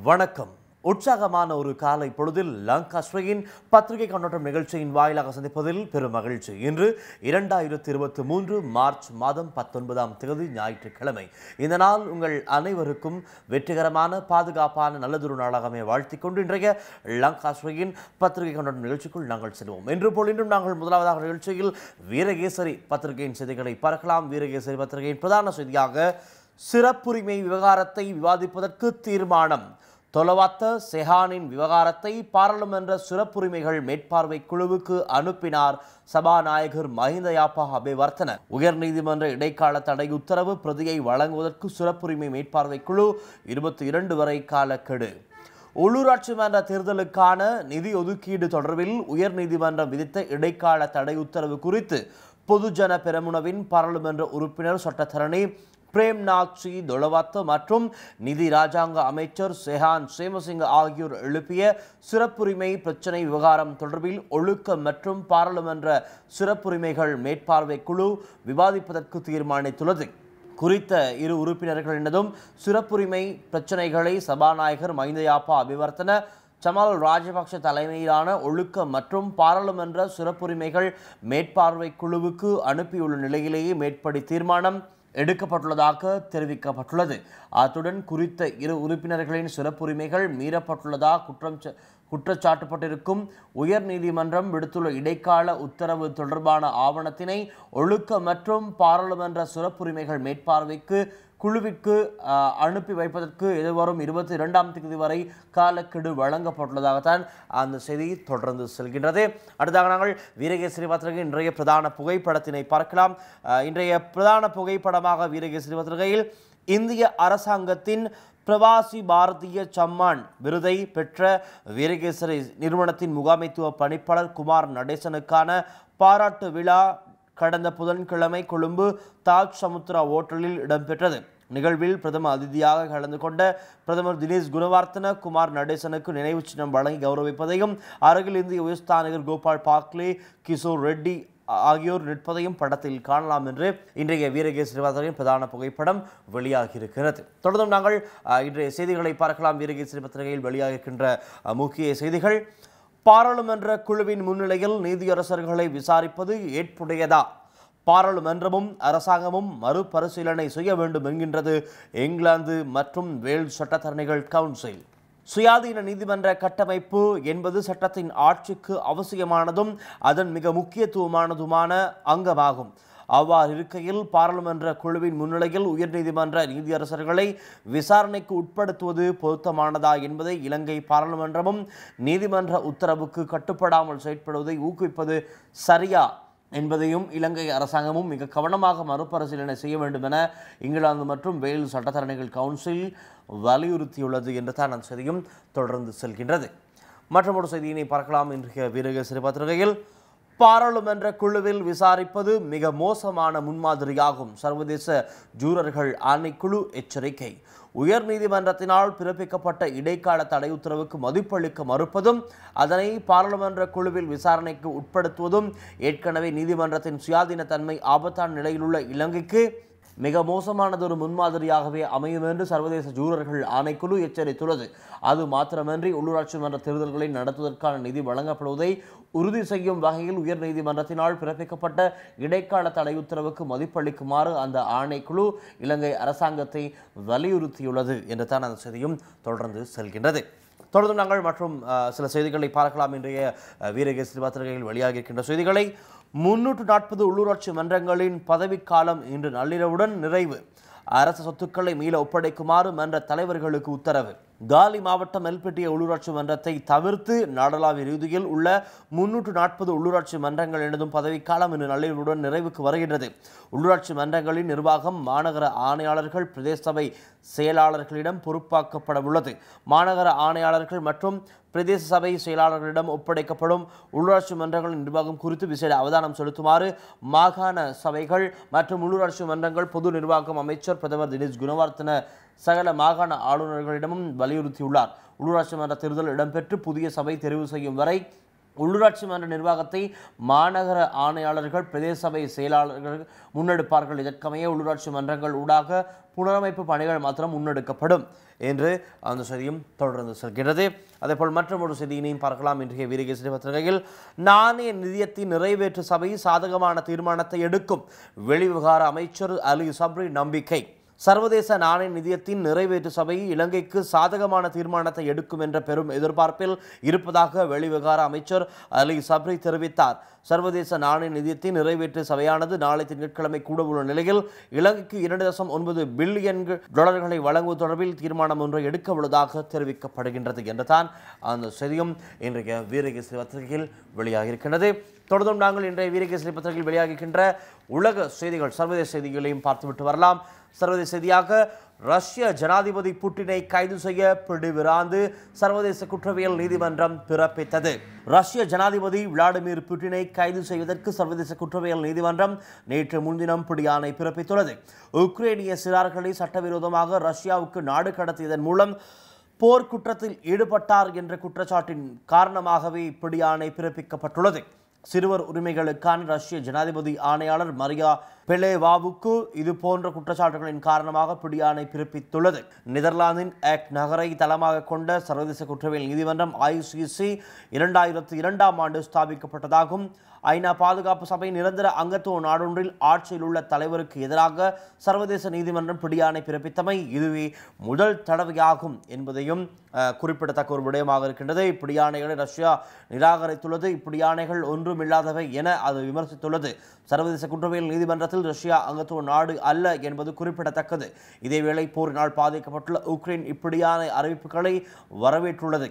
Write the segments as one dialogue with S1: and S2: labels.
S1: வணக்கம் உற்சாகமான ஒரு காலை பொழுதில் லங்காஸ்ரீயின் பத்திரிகை கண்ணோட்டம் நிகழ்ச்சியின் வாயிலாக சந்திப்பதில் பெரும் மகிழ்ச்சி இன்று இரண்டாயிரத்தி இருபத்தி மூன்று மார்ச் மாதம் பத்தொன்பதாம் தேதி ஞாயிற்றுக்கிழமை இந்த நாள் உங்கள் அனைவருக்கும் வெற்றிகரமான பாதுகாப்பான நல்லதொரு நாளாகவே வாழ்த்திக் கொண்டு இன்றைய லங்காஸ்ரீயின் பத்திரிகை கண்ணோட்டம் நிகழ்ச்சிக்குள் நாங்கள் செல்வோம் என்று போல் இன்றும் நாங்கள் முதலாவதாக நிகழ்ச்சியில் வீரகேசரி பத்திரிகையின் செய்திகளை பார்க்கலாம் வீரகேசரி பத்திரிகையின் பிரதான செய்தியாக சிறப்புரிமை விவகாரத்தை விவாதிப்பதற்கு தீர்மானம் தொலவாத்த செஹானின் விவகாரத்தை பாராளுமன்ற சிறப்புரிமைகள் மேற்பார்வை குழுவுக்கு அனுப்பினார் சபாநாயகர் மஹிந்த யாப்பா அபிவர்த்தன உயர்நீதிமன்ற இடைக்கால தடை உத்தரவு பிரதியை வழங்குவதற்கு சிறப்புரிமை மேற்பார்வை குழு இருபத்தி இரண்டு வரை காலக்கெடு உள்ளூராட்சி மன்ற தேர்தலுக்கான நிதி ஒதுக்கீடு தொடர்பில் உயர்நீதிமன்றம் விதித்த இடைக்கால தடை உத்தரவு குறித்து பொதுஜன பெரமுனவின் பாராளுமன்ற உறுப்பினர் சட்டத்தரணி பிரேம்நாத் சி தொலவாத்த மற்றும் நிதி ராஜாங்க அமைச்சர் செஹான் சேமசிங்க ஆகியோர் எழுப்பிய சிறப்புரிமை பிரச்சினை விவகாரம் தொடர்பில் ஒழுக்க மற்றும் பாராளுமன்ற சிறப்புரிமைகள் மேற்பார்வை குழு விவாதிப்பதற்கு தீர்மானித்துள்ளது குறித்த இரு உறுப்பினர்களினதும் சிறப்புரிமை பிரச்சினைகளை சபாநாயகர் மைந்தயாப்பா அபிவர்த்தன ஜமால் ராஜபக்ஷ தலைமையிலான ஒழுக்க மற்றும் பாராளுமன்ற சிறப்புரிமைகள் மேற்பார்வை குழுவுக்கு அனுப்பியுள்ள நிலையிலேயே மேற்படி தீர்மானம் எடுக்கப்பட்டுள்ளதாக தெரிவிக்கப்பட்டுள்ளது அத்துடன் குறித்த இரு உறுப்பினர்களின் சிறப்புரிமைகள் மீறப்பட்டுள்ளதா குற்றம் ச- குற்றச்சாட்டப்பட்டிருக்கும் உயர் நீதிமன்றம் விடுத்துள்ள இடைக்கால உத்தரவு தொடர்பான ஆவணத்தினை ஒழுக்க மற்றும் பாராளுமன்ற சிறப்புரிமைகள் மேற்பார்வைக்கு குழுவிற்கு அஹ், அனுப்பி வைப்பதற்கு எதிர்வரும் இருபத்தி இரண்டாம் தேதி வரை காலக்கெடு வழங்கப்பட்டுள்ளதாகத்தான் அந்த செய்தி தொடர்ந்து செல்கின்றது அடுத்ததாக நாங்கள் வீரகேசரி பத்திரிகை இன்றைய பிரதான புகைப்படத்தினை பார்க்கலாம் அஹ், இன்றைய பிரதான புகைப்படமாக வீரகேசரி பத்திரிகையில் இந்திய அரசாங்கத்தின் பிரவாசி பாரதிய சம்மான் விருதை பெற்ற வீரகேசரி நிறுவனத்தின் முகாமைத்துவ பணிப்பாளர் குமார் நடேசனுக்கான பாராட்டு விழா கடந்த புதன்கிழமை கொழும்பு தாஜ் சமுத்ரா ஓட்டலில் இடம்பெற்றது நிகழ்வில் பிரதம அதிதியாக கலந்து கொண்ட பிரதமர் தினேஷ் குணவர்த்தன குமார் நடேசனுக்கு நினைவு சின்னம் வழங்கி கௌரவிப்பதையும் அருகில் இந்திய உயர்ஸ்தானிகர் கோபால் பாக்லே கிஷோர் ரெட்டி ஆகியோர் நிற்பதையும் படத்தில் காணலாம் என்று இன்றைய வீரகேசரி பத்திரிகையின் பிரதான புகைப்படம் வெளியாகியிருக்கிறது தொடர்ந்தும் நாங்கள் அஹ், இன்றைய செய்திகளை பார்க்கலாம் வீரகேசரி பத்திரிகையில் வெளியாகிருக்கின்ற அஹ், முக்கிய செய்திகள் பாராளுமன்ற குழுவின் முன்னிலையில் நீதியரசர்களை விசாரிப்பது ஏற்புடையதா பாராளுமன்றமும் அரசாங்கமும் மறுபரிசீலனை செய்ய வேண்டும் என்கின்றது இங்கிலாந்து மற்றும் வேல்ஸ் சட்டத்தரணிகள் கவுன்சில் சுயாதீன நீதிமன்ற கட்டமைப்பு என்பது சட்டத்தின் ஆட்சிக்கு அவசியமானதும் அதன் மிக முக்கியத்துவமானதுமான அங்கமாகும் அவ்வாறு இருக்கையில் பாராளுமன்ற குழுவின் முன்னிலையில் உயர்நீதிமன்ற நீதியரசர்களை விசாரணைக்கு உட்படுத்துவது பொருத்தமானதா என்பதை இலங்கை பாராளுமன்றமும் நீதிமன்ற உத்தரவுக்கு கட்டுப்படாமல் செயற்படுவதை ஊக்குவிப்பது சரியா என்பதையும் இலங்கை அரசாங்கமும் மிக கவனமாக மறுபரிசீலனை செய்ய வேண்டும் என இங்கிலாந்து மற்றும் வேல் சட்டத்தரணிகள் கவுன்சில் வலியுறுத்தியுள்ளது என்று தான் அந்த செய்தியும் தொடர்ந்து செல்கின்றது மற்றொரு செய்தியினை பார்க்கலாம் இன்றைய வீரகேசரி பத்திரிகையில் பாராளுமன்ற குழுவில் விசாரிப்பது மிக மோசமான முன்மாதிரியாகும் சர்வதேச ஜூரர்கள் ஆணைக்குழு எச்சரிக்கை உயர் நீதிமன்றத்தினால் பிறப்பிக்கப்பட்ட இடைக்கால தடை உத்தரவுக்கு மதிப்பளிக்க மறுப்பதும் அதனை பாராளுமன்ற குழுவில் விசாரணைக்கு உட்படுத்துவதும் ஏற்கனவே நீதிமன்றத்தின் சுயாதீன தன்மை ஆபத்தான நிலையிலுள்ள இலங்கைக்கு மிக மோசமானதொரு முன்மாதிரியாகவே அமையும் என்று சர்வதேச ஜூரர்கள் ஆணைக்குழு எச்சரித்துள்ளது அது மாத்திரமன்றி உள்ளூராட்சி மன்ற தேர்தல்களை நடத்துவதற்கான நிதி வழங்கப்படுவதை உறுதி செய்யும் வகையில் உயர் நீதிமன்றத்தினால் பிறப்பிக்கப்பட்ட இடைக்கால தடை உத்தரவுக்கு மதிப்பளிக்குமாறு அந்த ஆணைக்குழு இலங்கை அரசாங்கத்தை வலியுறுத்தியுள்ளது என்று தான் அந்த செய்தியும் தொடர்ந்து செல்கின்றது தொடர்ந்து நாங்கள் மற்றும் அஹ், சில செய்திகளை பார்க்கலாம் இன்றைய அஹ், வீரகேசரி பத்திரிகையில் வெளியாகியிருக்கின்ற செய்திகளை முன்னூற்று நாற்பது உள்ளூராட்சி மன்றங்களின் பதவிக்காலம் இன்று நள்ளிரவுடன் நிறைவு அரசு சொத்துக்களை மீள ஒப்படைக்குமாறு மன்ற தலைவர்களுக்கு உத்தரவு காலி மாவட்டம் எல்பெட்டிய உள்ளூராட்சி மன்றத்தை தவிர்த்து நாடளாவிய ரீதியில் உள்ள முன்னூற்று நாற்பது உள்ளூராட்சி மன்றங்கள் எனதும் பதவிக்காலம் இன்று நள்ளிரவுடன் நிறைவுக்கு வருகின்றது உள்ளூராட்சி மன்றங்களின் நிர்வாகம் மாநகர ஆணையாளர்கள் பிரதேச சபை செயலாளர்களிடம் பொறுப்பாக்கப்பட உள்ளது மாநகர ஆணையாளர்கள் மற்றும் பிரதேச சபை செயலாளர்களிடம் ஒப்படைக்கப்படும் உள்ளூராட்சி மன்றங்களின் நிர்வாகம் குறித்து விசேட அவதானம் செலுத்துமாறு மாகாண சபைகள் மற்றும் உள்ளூராட்சி மன்றங்கள் பொது நிர்வாகம் அமைச்சர் பிரதமர் தினேஷ் குணவர்த்தன சகல மாகாண ஆளுநர்களிடமும் வலியுறுத்தியுள்ளார் உள்ளூராட்சி மன்ற தேர்தல் இடம்பெற்று புதிய சபை தெரிவு செய்யும் வரை உள்ளூராட்சி மன்ற நிர்வாகத்தை மாநகர ஆணையாளர்கள் பிரதேச சபை செயலாளர்கள் முன்னெடுப்பார்கள் இதற்கமைய உள்ளூராட்சி மன்றங்கள் ஊடாக புனரமைப்பு பணிகள் மாத்திரம் முன்னெடுக்கப்படும் என்று அந்த செய்தியும் தொடர்ந்து செல்கிறது அதேபோல் மற்றும் ஒரு செய்தியினையும் பார்க்கலாம் இன்றைய வீரகேசரி பத்திரிகையில் நாணய நிதியத்தின் நிறைவேற்று சபை சாதகமான தீர்மானத்தை எடுக்கும் வெளிவிவகார அமைச்சர் அலி சப்ரி நம்பிக்கை சர்வதேச நாணய நிதியத்தின் நிறைவேற்று சபை இலங்கைக்கு சாதகமான தீர்மானத்தை எடுக்கும் என்ற பெரும் எதிர்பார்ப்பில் இருப்பதாக வெளிவிவகார அமைச்சர் அலி சப்ரி தெரிவித்தார் சர்வதேச நாணய நிதியத்தின் நிறைவேற்று சபையானது நாளை திங்கட்கிழமை கூட உள்ள நிலையில் இலங்கைக்கு இரண்டு தசம் ஒன்பது பில்லியன் டாலர்களை வழங்குவது தொடர்பில் தீர்மானம் ஒன்றை எடுக்க உள்ளதாக தெரிவிக்கப்படுகின்றது என்றுதான் அந்த செய்தியும் இன்றைய வீரகேசரி பத்திரிகையில் வெளியாகியிருக்கின்றது தொடர்ந்தும் நாங்கள் இன்றைய வீரகேசரி பத்திரிகையில் வெளியாகின்ற உலக செய்திகள் சர்வதேச செய்திகளையும் பார்த்துவிட்டு வரலாம் சர்வதேச செய்தியாக ரஷ்ய ஜனாதிபதி புட்டினை கைது செய்ய பிடிவிராந்து சர்வதேச குற்றவியல் நீதிமன்றம் பிறப்பித்தது ரஷ்ய ஜனாதிபதி விளாடிமிர் புட்டினை கைது செய்வதற்கு சர்வதேச குற்றவியல் நீதிமன்றம் நேற்று முன்தினம் பிடியாணை பிறப்பித்துள்ளது உக்ரைனிய சிறார்களை சட்டவிரோதமாக ரஷ்யாவுக்கு நாடு கடத்தியதன் மூலம் போர் குற்றத்தில் ஈடுபட்டார் என்ற குற்றச்சாட்டின் காரணமாகவே பிடியாணை பிறப்பிக்கப்பட்டுள்ளது சிறுவர் உரிமைகளுக்கான ரஷ்ய ஜனாதிபதி ஆணையாளர் மரியா பெலேவாவுக்கு இது போன்ற குற்றச்சாட்டுகளின் காரணமாக பிடியாணை பிறப்பித்துள்ளது நெதர்லாந்தின் ஆக் நகரை தளமாக கொண்ட சர்வதேச குற்றவியல் நீதிமன்றம் ஐசிசி இரண்டாயிரத்து இரண்டாம் ஆண்டு ஸ்தாபிக்கப்பட்டதாகும் ஐநா பாதுகாப்பு சபை நிரந்தர அங்கத்துவ நாடொன்றில் ஆட்சியில் உள்ள தலைவருக்கு எதிராக சர்வதேச நீதிமன்றம் பிடியாணை பிறப்பித்தமை இதுவே முதல் தடவையாகும் என்பதையும் அஹ், குறிப்பிடத்தக்க ஒரு விடயமாக இருக்கின்றது இப்படியானைகளை ரஷ்யா நிராகரித்துள்ளது இப்படியானைகள் ஒன்றுமில்லாதவை என அது விமர்சித்துள்ளது சர்வதேச குற்றவியல் நீதிமன்றத்தில் ரஷ்யா அங்கத்துவ நாடு அல்ல என்பது குறிப்பிடத்தக்கது இதேவேளை போரினால் பாதிக்கப்பட்டுள்ள உக்ரைன் இப்படியான அறிவிப்புகளை வரவேற்றுள்ளது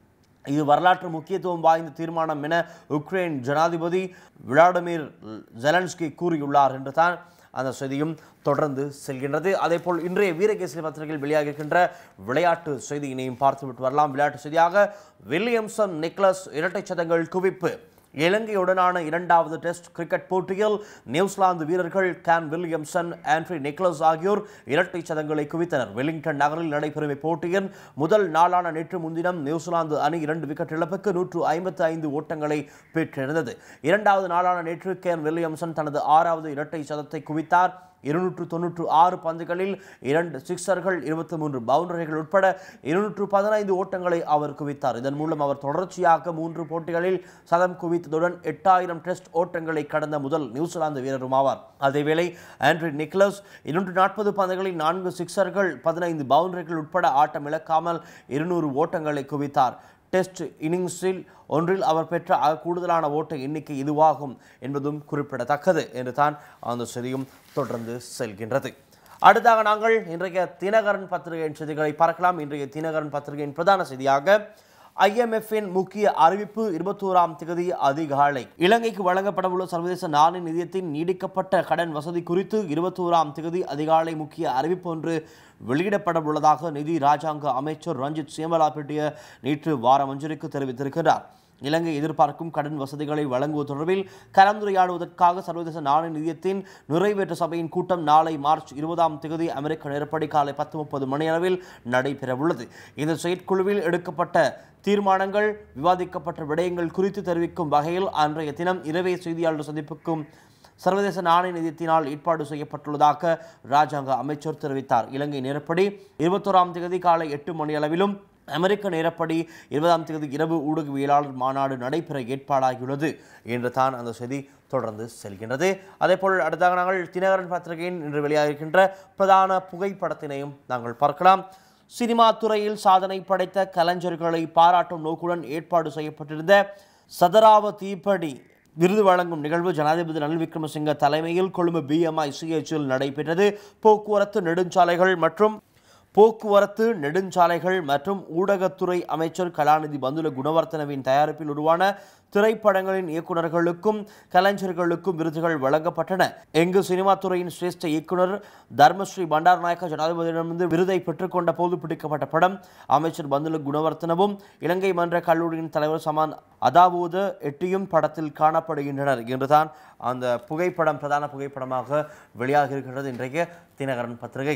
S1: இது வரலாற்று முக்கியத்துவம் வாய்ந்த தீர்மானம் என உக்ரைன் ஜனாதிபதி விளாடிமிர் ஜெலன்ஸ்கி கூறியுள்ளார் என்று தான் அந்த செய்தியும் தொடர்ந்து செல்கின்றது அதேபோல் இன்றைய வீரகேசரி பத்திரிகையில் வெளியாகிருக்கின்ற விளையாட்டு செய்தியினையும் பார்த்துவிட்டு வரலாம் விளையாட்டு செய்தியாக வில்லியம்சன் நிக்லஸ் இரட்டை சதங்கள் குவிப்பு இலங்கையுடனான இரண்டாவது டெஸ்ட் கிரிக்கெட் போட்டியில் நியூசிலாந்து வீரர்கள் கேன் வில்லியம்சன் ஆண்ட்ரி நிக்லஸ் ஆகியோர் இரட்டை சதங்களை குவித்தனர் வெலிங்டன் நகரில் நடைபெறும் இப்போட்டியின் முதல் நாளான நேற்று முன்தினம் நியூசிலாந்து அணி இரண்டு விக்கெட் இழப்புக்கு நூற்று ஐம்பத்து ஐந்து ஓட்டங்களை பெற்றிருந்தது இரண்டாவது நாளான நேற்று கேன் வில்லியம்சன் தனது ஆறாவது இரட்டை சதத்தை குவித்தார் இருநூற்று தொன்னூற்று ஆறு பந்துகளில் இரண்டு சிக்சர்கள் இருபத்தி மூன்று பவுண்டரிகள் உட்பட இருநூற்று பதினைந்து ஓட்டங்களை அவர் குவித்தார் இதன் மூலம் அவர் தொடர்ச்சியாக மூன்று போட்டிகளில் சதம் குவித்ததுடன் எட்டாயிரம் டெஸ்ட் ஓட்டங்களை கடந்த முதல் நியூசிலாந்து வீரரும் ஆவார் அதேவேளை ஆண்ட்ரி நிக்லஸ் இருநூற்று நாற்பது பந்துகளில் நான்கு சிக்சர்கள் பதினைந்து பவுண்டரிகள் உட்பட ஆட்டம் இழக்காமல் இருநூறு ஓட்டங்களை குவித்தார் டெஸ்ட் இன்னிங்ஸில் ஒன்றில் அவர் பெற்ற அ- கூடுதலான ஓட்ட எண்ணிக்கை இதுவாகும் என்பதும் குறிப்பிடத்தக்கது என்று தான் அந்த செய்தியும் தொடர்ந்து செல்கின்றது அடுத்தாக நாங்கள் இன்றைய தினகரன் பத்திரிகையின் செய்திகளை பார்க்கலாம் இன்றைய தினகரன் பத்திரிகையின் பிரதான செய்தியாக ஐஎம்எஃப்பின் முக்கிய அறிவிப்பு இருபத்தோராம் தேதி அதிகாலை இலங்கைக்கு வழங்கப்படவுள்ள சர்வதேச நாணய நிதியத்தின் நீடிக்கப்பட்ட கடன் வசதி குறித்து இருபத்தோராம் தேதி அதிகாலை முக்கிய அறிவிப்பு ஒன்று வெளியிடப்பட உள்ளதாக நிதி ராஜாங்க அமைச்சர் ரஞ்சித் சியமலாபெட்டிய நேற்று வாரமஞ்சரிக்கு தெரிவித்திருக்கிறார் இலங்கை எதிர்பார்க்கும் கடன் வசதிகளை வழங்குவது தொடர்பில் கலந்துரையாடுவதற்காக சர்வதேச நாணய நிதியத்தின் நிறைவேற்று சபையின் கூட்டம் நாளை மார்ச் இருபதாம் தேதி அமெரிக்க நேரப்படி காலை பத்து முப்பது மணியளவில் நடைபெறவுள்ளது இந்த செயற்குழுவில் எடுக்கப்பட்ட தீர்மானங்கள் விவாதிக்கப்பட்ட விடயங்கள் குறித்து தெரிவிக்கும் வகையில் அன்றைய தினம் இரவே செய்தியாளர் சந்திப்புக்கும் சர்வதேச நாணய நிதியத்தினால் ஏற்பாடு செய்யப்பட்டுள்ளதாக ராஜாங்க அமைச்சர் தெரிவித்தார் இலங்கை நேரப்படி இருபத்தோராம் தேதி காலை எட்டு மணி அளவிலும் அமெரிக்க நேரப்படி இருபதாம் தேதி இரவு ஊடகவியலாளர் மாநாடு நடைபெற ஏற்பாடாகியுள்ளது என்று தான் அந்த செய்தி தொடர்ந்து செல்கின்றது அதேபோல் அடுத்தாக நாங்கள் தினகரன் பத்திரிகையின் இன்று வெளியாகிருக்கின்ற பிரதான புகைப்படத்தினையும் நாங்கள் பார்க்கலாம் சினிமா துறையில் சாதனை படைத்த கலைஞர்களை பாராட்டும் நோக்குடன் ஏற்பாடு செய்யப்பட்டிருந்த சதராவ தீப்படி விருது வழங்கும் நிகழ்வு ஜனாதிபதி ரணில் விக்ரமசிங்க தலைமையில் கொழும்பு பிஎம்ஐ சிஎச்சில் நடைபெற்றது போக்குவரத்து நெடுஞ்சாலைகள் மற்றும் போக்குவரத்து நெடுஞ்சாலைகள் மற்றும் ஊடகத்துறை அமைச்சர் கலாநிதி பந்துல குணவர்த்தனவின் தயாரிப்பில் உருவான திரைப்படங்களின் இயக்குனர்களுக்கும் கலைஞர்களுக்கும் விருதுகள் வழங்கப்பட்டன எங்கு சினிமா துறையின் சிரேஷ்ட இயக்குனர் தர்மஸ்ரீ பண்டாரநாயக்க ஜனாதிபதியிடமிருந்து விருதை பெற்றுக்கொண்ட போது பிடிக்கப்பட்ட படம் அமைச்சர் பந்துல குணவர்த்தனவும் இலங்கை மன்ற கல்லூரியின் தலைவர் சமான் அதாவூத எட்டியும் படத்தில் காணப்படுகின்றனர் என்றுதான் அந்த புகைப்படம் பிரதான புகைப்படமாக வெளியாக இருக்கின்றது இன்றைய தினகரன் பத்திரிகை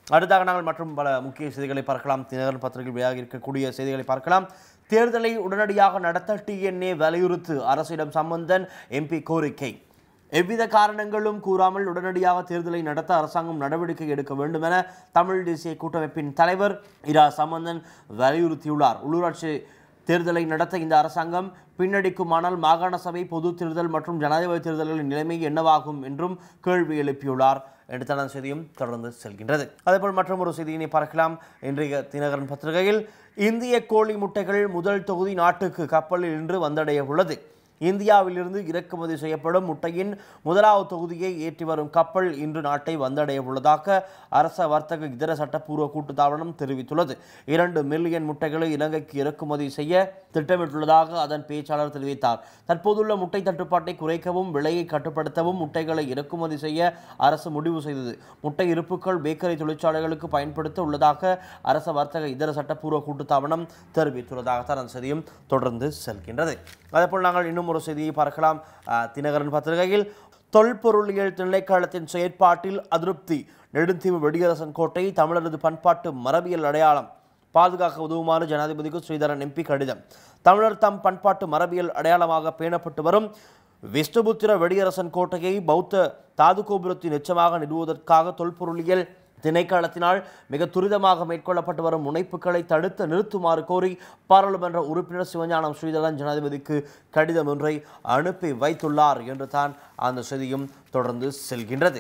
S1: அடுத்தாக நாங்கள் மற்றும் பல முக்கிய செய்திகளை பார்க்கலாம் தினகரன் பத்திரிகையில் வெளியாக இருக்கக்கூடிய செய்திகளை பார்க்கலாம் தேர்தலை உடனடியாக நடத்த டிஎன்ஏ வலியுறுத்து அரசிடம் சம்பந்தன் எம்பி கோரிக்கை எவ்வித காரணங்களும் கூறாமல் உடனடியாக தேர்தலை நடத்த அரசாங்கம் நடவடிக்கை எடுக்க வேண்டும் என தமிழ் தேசிய கூட்டமைப்பின் தலைவர் இரா சம்பந்தன் வலியுறுத்தியுள்ளார் உள்ளூராட்சி தேர்தலை நடத்த இந்த அரசாங்கம் பின்னடிக்குமானால் மாகாண சபை பொது தேர்தல் மற்றும் ஜனாதிபதி தேர்தல்களின் நிலைமை என்னவாகும் என்றும் கேள்வி எழுப்பியுள்ளார் என்று தனது செய்தியும் தொடர்ந்து செல்கின்றது அதேபோல் மற்றும் ஒரு செய்தியினை பார்க்கலாம் இன்றைய தினகரன் பத்திரிகையில் இந்திய கோழி முட்டைகள் முதல் தொகுதி நாட்டுக்கு கப்பலில் இன்று வந்தடைய உள்ளது இந்தியாவிலிருந்து இறக்குமதி செய்யப்படும் முட்டையின் முதலாவது தொகுதியை ஏற்றி வரும் கப்பல் இன்று நாட்டை வந்தடைய உள்ளதாக அரச வர்த்தக இதர சட்டப்பூர்வ கூட்டுத்தாபனம் தெரிவித்துள்ளது இரண்டு மில்லியன் முட்டைகளை இலங்கைக்கு இறக்குமதி செய்ய திட்டமிட்டுள்ளதாக அதன் பேச்சாளர் தெரிவித்தார் தற்போதுள்ள முட்டை தட்டுப்பாட்டை குறைக்கவும் விலையை கட்டுப்படுத்தவும் முட்டைகளை இறக்குமதி செய்ய அரசு முடிவு செய்தது முட்டை இருப்புக்கள் பேக்கரி தொழிற்சாலைகளுக்கு பயன்படுத்த உள்ளதாக அரச வர்த்தக இதர சட்டப்பூர்வ கூட்டுத்தாபனம் தெரிவித்துள்ளதாக தனது செய்தியும் தொடர்ந்து செல்கின்றது அதேபோல் நாங்கள் இன்னும் ஒரு செய்தியை பார்க்கலாம் அஹ், தினகரன் பத்திரிகையில் தொல்பொருளியல் திணைக்களத்தின் செயற்பாட்டில் அதிருப்தி நெடுந்தீவு வெடியரசன் கோட்டை தமிழரது பண்பாட்டு மரபியல் அடையாளம் பாதுகாக்க உதவுமாறு ஜனாதிபதிக்கு ஸ்ரீதரன் எம்பி கடிதம் தமிழர் தம் பண்பாட்டு மரபியல் அடையாளமாக பேணப்பட்டு வரும் விஷ்ணுபுத்திர வெடியரசன் கோட்டையை பௌத்த தாது கோபுரத்தின் எச்சமாக நிறுவுவதற்காக தொல்பொருளியல் திணைக்களத்தினால் மிக துரிதமாக மேற்கொள்ளப்பட்டு வரும் முனைப்புகளை தடுத்து நிறுத்துமாறு கோரி பாராளுமன்ற உறுப்பினர் சிவஞானம் ஸ்ரீதரன் ஜனாதிபதிக்கு கடிதம் ஒன்றை அனுப்பி வைத்துள்ளார் என்று தான் அந்த செய்தியும் தொடர்ந்து செல்கின்றது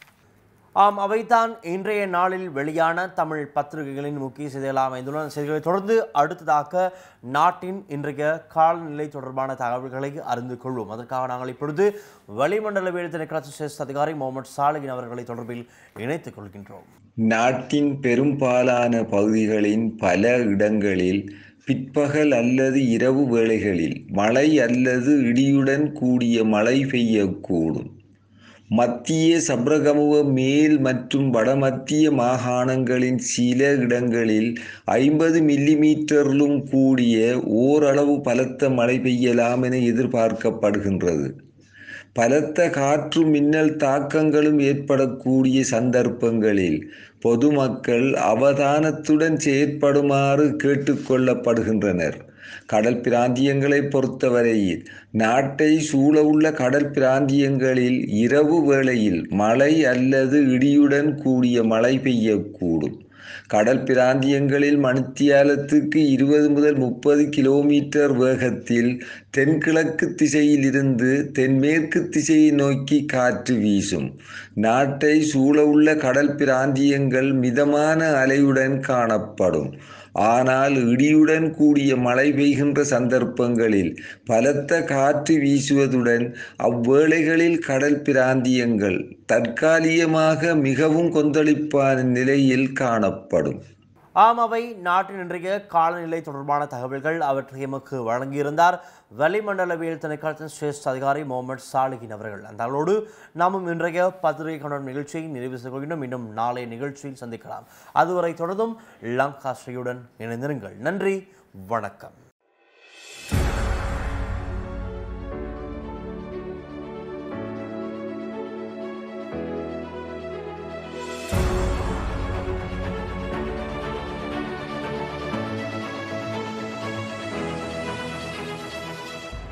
S1: ஆம் அவைதான் இன்றைய நாளில் வெளியான தமிழ் பத்திரிகைகளின் முக்கிய செய்திகளாக அமைந்துள்ள அந்த செய்திகளை தொடர்ந்து அடுத்ததாக நாட்டின் இன்றைய காலநிலை தொடர்பான தகவல்களை அறிந்து கொள்வோம் அதற்காக நாங்கள் இப்பொழுது வளிமண்டலவியல் திணைக்களத்தின் சிரேஷ்ட அதிகாரி முகமது சாலிகின் அவர்களை தொடர்பில் இணைத்துக் கொள்கின்றோம்
S2: நாட்டின் பெரும்பாலான பகுதிகளின் பல இடங்களில் பிற்பகல் அல்லது இரவு வேளைகளில் மழை அல்லது இடியுடன் கூடிய மழை பெய்யக்கூடும் மத்திய சப்ரகமுவ மேல் மற்றும் வடமத்திய மாகாணங்களின் சில இடங்களில் ஐம்பது மில்லிமீட்டரிலும் கூடிய ஓரளவு பலத்த மழை பெய்யலாம் என எதிர்பார்க்கப்படுகின்றது பலத்த காற்று மின்னல் தாக்கங்களும் ஏற்படக்கூடிய சந்தர்ப்பங்களில் பொதுமக்கள் அவதானத்துடன் செயற்படுமாறு கேட்டுக்கொள்ளப்படுகின்றனர் கடல் பிராந்தியங்களை பொறுத்தவரையில் நாட்டை சூழவுள்ள கடல் பிராந்தியங்களில் இரவு வேளையில் மழை அல்லது இடியுடன் கூடிய மழை பெய்யக்கூடும் கடல் பிராந்தியங்களில் மணித்தியாலத்துக்கு இருபது முதல் முப்பது கிலோமீட்டர் வேகத்தில் தென்கிழக்கு திசையிலிருந்து தென்மேற்கு திசையை நோக்கி காற்று வீசும் நாட்டை சூழவுள்ள கடல் பிராந்தியங்கள் மிதமான அலையுடன் காணப்படும் ஆனால் இடியுடன் கூடிய மழை பெய்கின்ற சந்தர்ப்பங்களில் பலத்த காற்று வீசுவதுடன் அவ்வேளைகளில் கடல் பிராந்தியங்கள் தற்காலிகமாக மிகவும் கொந்தளிப்பான நிலையில் காணப்படும்
S1: ஆம் அவை நாட்டின் இன்றைய காலநிலை தொடர்பான தகவல்கள் அவற்றை எமக்கு வழங்கியிருந்தார் வளிமண்டலவியல் திணைக்களத்தின் சிரேஷ்ட அதிகாரி முகமது சாலிகின் அவர்கள் அந்த அளவோடு நாமும் இன்றைய பத்திரிகை கொண்டாடும் நிகழ்ச்சியை நிறைவு செய்து கொள்கின்றோம் இன்னும் நாளைய நிகழ்ச்சியில் சந்திக்கலாம் அதுவரை தொடர்ந்தும் லங்காஸ்ரீயுடன் இணைந்திருங்கள் நன்றி வணக்கம்